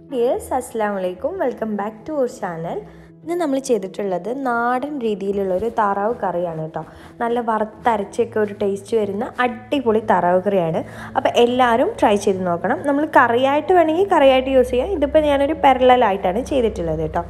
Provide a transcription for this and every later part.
dears അസ്സാം വലൈക്കും welcome back to our channel ഇന്ന് നമ്മൾ ചെയ്തിട്ടുള്ളത് നാടൻ രീതിയിലുള്ള ഒരു താറാവ് കറിയാണ് കേട്ടോ നല്ല വറുത്തരച്ചൊക്കെ ഒരു ടേസ്റ്റ് വരുന്ന അടിപൊളി താറാവ് കറിയാണ് അപ്പോൾ എല്ലാവരും ട്രൈ ചെയ്ത് നോക്കണം നമ്മൾ കറിയായിട്ട് വേണമെങ്കിൽ കറിയായിട്ട് യൂസ് ചെയ്യാം ഇതിപ്പോൾ ഞാനൊരു പെരലായിട്ടാണ് ചെയ്തിട്ടുള്ളത് കേട്ടോ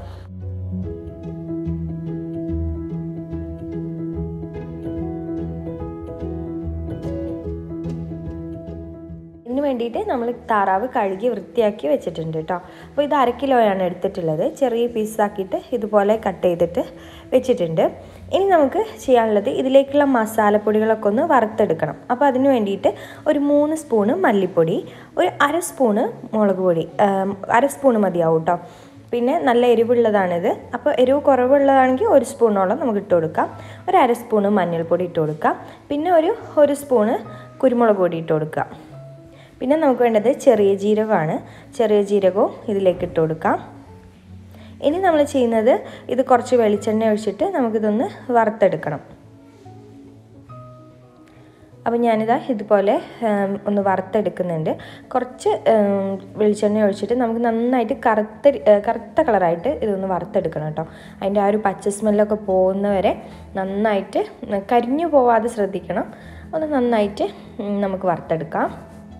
ഇതിന് വേണ്ടിയിട്ട് നമ്മൾ താറാവ് കഴുകി വൃത്തിയാക്കി വെച്ചിട്ടുണ്ട് കേട്ടോ അപ്പോൾ ഇത് അര കിലോയാണ് എടുത്തിട്ടുള്ളത് ചെറിയ പീസാക്കിയിട്ട് ഇതുപോലെ കട്ട് ചെയ്തിട്ട് വെച്ചിട്ടുണ്ട് ഇനി നമുക്ക് ചെയ്യാനുള്ളത് ഇതിലേക്കുള്ള മസാലപ്പൊടികളൊക്കെ ഒന്ന് വറുത്തെടുക്കണം അപ്പോൾ അതിന് വേണ്ടിയിട്ട് ഒരു മൂന്ന് സ്പൂണ് മല്ലിപ്പൊടി ഒരു അര സ്പൂണ് മുളക് പൊടി അര സ്പൂണ് മതിയാവും കേട്ടോ പിന്നെ നല്ല എരിവുള്ളതാണിത് അപ്പോൾ എരിവ് കുറവുള്ളതാണെങ്കിൽ ഒരു സ്പൂണോളം നമുക്ക് ഇട്ട് കൊടുക്കാം ഒരു അര സ്പൂണ് മഞ്ഞൾപ്പൊടി ഇട്ട് കൊടുക്കാം പിന്നെ ഒരു ഒരു സ്പൂണ് കുരുമുളക് പൊടി ഇട്ട് കൊടുക്കാം പിന്നെ നമുക്ക് വേണ്ടത് ചെറിയ ജീരകമാണ് ചെറിയ ജീരകവും ഇതിലേക്ക് ഇട്ട് കൊടുക്കാം ഇനി നമ്മൾ ചെയ്യുന്നത് ഇത് കുറച്ച് വെളിച്ചെണ്ണ ഒഴിച്ചിട്ട് നമുക്കിതൊന്ന് വറുത്തെടുക്കണം അപ്പോൾ ഞാനിതാ ഇതുപോലെ ഒന്ന് വറുത്തെടുക്കുന്നുണ്ട് കുറച്ച് വെളിച്ചെണ്ണ ഒഴിച്ചിട്ട് നമുക്ക് നന്നായിട്ട് കറുത്ത കറുത്ത കളറായിട്ട് ഇതൊന്ന് വറുത്തെടുക്കണം കേട്ടോ അതിൻ്റെ ആ ഒരു പച്ച സ്മെല്ലൊക്കെ പോകുന്നവരെ നന്നായിട്ട് കരിഞ്ഞു പോവാതെ ശ്രദ്ധിക്കണം ഒന്ന് നന്നായിട്ട് നമുക്ക് വറുത്തെടുക്കാം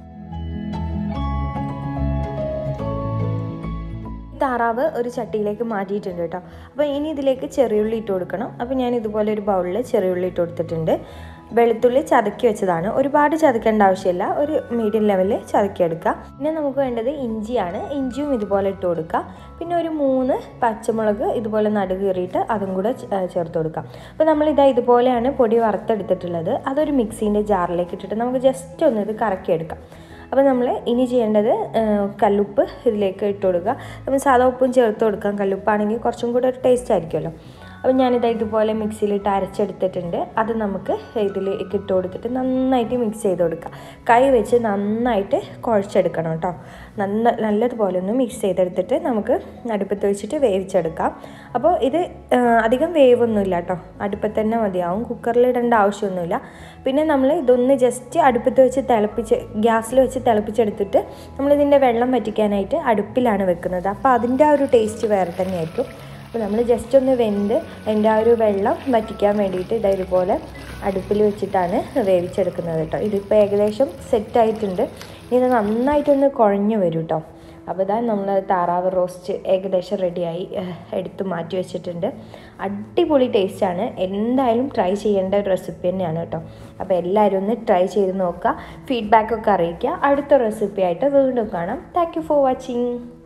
താറാവ് ഒരു ചട്ടിയിലേക്ക് മാറ്റിയിട്ടുണ്ട് കേട്ടോ അപ്പോൾ ഇനി ഇതിലേക്ക് ചെറിയുള്ളി ഇട്ട് കൊടുക്കണം അപ്പോൾ ഞാൻ ഇതുപോലെ ഒരു ബൗളിൽ ചെറിയുള്ളി ഇട്ട് കൊടുത്തിട്ടുണ്ട് വെളുത്തുള്ളി ചതക്കി വെച്ചതാണ് ഒരുപാട് ചതക്കേണ്ട ആവശ്യമില്ല ഒരു മീഡിയം ലെവലിൽ ചതക്കിയെടുക്കുക പിന്നെ നമുക്ക് വേണ്ടത് ഇഞ്ചിയാണ് ഇഞ്ചിയും ഇതുപോലെ ഇട്ട് കൊടുക്കുക പിന്നെ ഒരു മൂന്ന് പച്ചമുളക് ഇതുപോലെ നടുകീറിയിട്ട് അതും കൂടെ ചേർത്ത് കൊടുക്കാം അപ്പോൾ നമ്മളിതാ ഇതുപോലെയാണ് പൊടി വറുത്തെടുത്തിട്ടുള്ളത് അതൊരു മിക്സീൻ്റെ ജാറിലേക്ക് ഇട്ടിട്ട് നമുക്ക് ജസ്റ്റ് ഒന്ന് ഇത് കറക്കിയെടുക്കാം അപ്പോൾ നമ്മൾ ഇനി ചെയ്യേണ്ടത് കല്ലുപ്പ് ഇതിലേക്ക് ഇട്ട് കൊടുക്കുക നമ്മൾ സാധാ ഉപ്പും ചേർത്ത് കൊടുക്കാം കല്ലുപ്പാണെങ്കിൽ കുറച്ചും കൂടെ ഒരു ടേസ്റ്റ് ആയിരിക്കുമല്ലോ അപ്പോൾ ഞാനിത് ഇതുപോലെ മിക്സിയിലിട്ട് അരച്ചെടുത്തിട്ടുണ്ട് അത് നമുക്ക് ഇതിലേക്ക് ഇട്ട് കൊടുത്തിട്ട് നന്നായിട്ട് മിക്സ് ചെയ്ത് കൊടുക്കുക കൈ വെച്ച് നന്നായിട്ട് കുഴച്ചെടുക്കണം കേട്ടോ നന്ന നല്ലതുപോലെ ഒന്ന് മിക്സ് ചെയ്തെടുത്തിട്ട് നമുക്ക് അടുപ്പത്ത് വെച്ചിട്ട് വേവിച്ചെടുക്കാം അപ്പോൾ ഇത് അധികം വേവൊന്നുമില്ല കേട്ടോ അടുപ്പത്ത് തന്നെ മതിയാവും കുക്കറിൽ ഇടേണ്ട ആവശ്യമൊന്നുമില്ല പിന്നെ നമ്മൾ ഇതൊന്ന് ജസ്റ്റ് അടുപ്പത്ത് വെച്ച് തിളപ്പിച്ച് ഗ്യാസിൽ വെച്ച് തിളപ്പിച്ചെടുത്തിട്ട് നമ്മളിതിൻ്റെ വെള്ളം വറ്റിക്കാനായിട്ട് അടുപ്പിലാണ് വെക്കുന്നത് അപ്പോൾ അതിൻ്റെ ആ ഒരു ടേസ്റ്റ് വേറെ തന്നെയായിരിക്കും അപ്പോൾ നമ്മൾ ജസ്റ്റ് ഒന്ന് വെന്ത് അതിൻ്റെ ആ ഒരു വെള്ളം വറ്റിക്കാൻ വേണ്ടിയിട്ട് ഇതാ ഇതുപോലെ അടുപ്പിൽ വെച്ചിട്ടാണ് വേവിച്ചെടുക്കുന്നത് കേട്ടോ ഇതിപ്പോൾ ഏകദേശം സെറ്റായിട്ടുണ്ട് ഇനി ഇത് നന്നായിട്ടൊന്ന് കുഴഞ്ഞു വരും കേട്ടോ അപ്പോൾ ഇതാ നമ്മൾ താറാവ് റോസ്റ്റ് ഏകദേശം റെഡിയായി എടുത്ത് മാറ്റി വെച്ചിട്ടുണ്ട് അടിപൊളി ടേസ്റ്റാണ് എന്തായാലും ട്രൈ ചെയ്യേണ്ട ഒരു റെസിപ്പി തന്നെയാണ് കേട്ടോ അപ്പോൾ എല്ലാവരും ഒന്ന് ട്രൈ ചെയ്ത് നോക്കുക ഫീഡ്ബാക്കൊക്കെ അറിയിക്കുക അടുത്ത റെസിപ്പി ആയിട്ട് വീണ്ടും കാണാം താങ്ക് ഫോർ വാച്ചിങ്